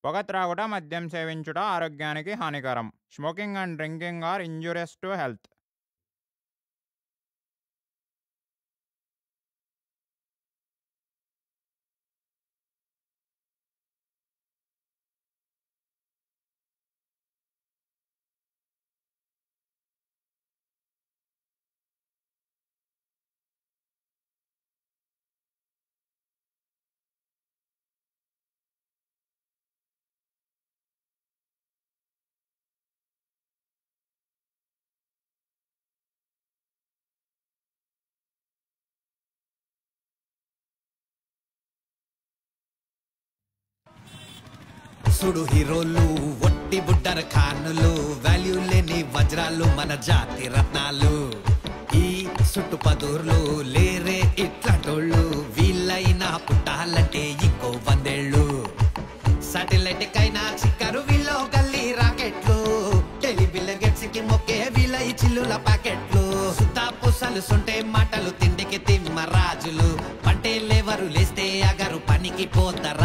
పొగ త్రాగుట మద్యం సేవించుట ఆరోగ్యానికి హానికరం smoking and drinking are injurious to health సుడు హీరోలు ఒట్టి బుడ్డర ఖానులు వాల్యూ లేని వజ్రాలు మన జాతి రత్నాలు ఈ సుట్టు పదూర్లు లేరే ఇట్లాంటోళ్ళు వీళ్ళైనా పుట్టాలంటే ఇంకో వందేళ్ళు సాటిలైట్ కైనా చిక్కరు వీళ్ళు గల్లీ రాకెట్లు టెలివిజన్ గెట్స్ కి మొక్కే వీళ్ళ ఈ చిల్లుల ప్యాకెట్లు సుత్తా పూసలు సొంటే మాటలు తిండికి తిమ్మ రాజులు పంటే లేవరు లేస్తే అగరు పనికి పోత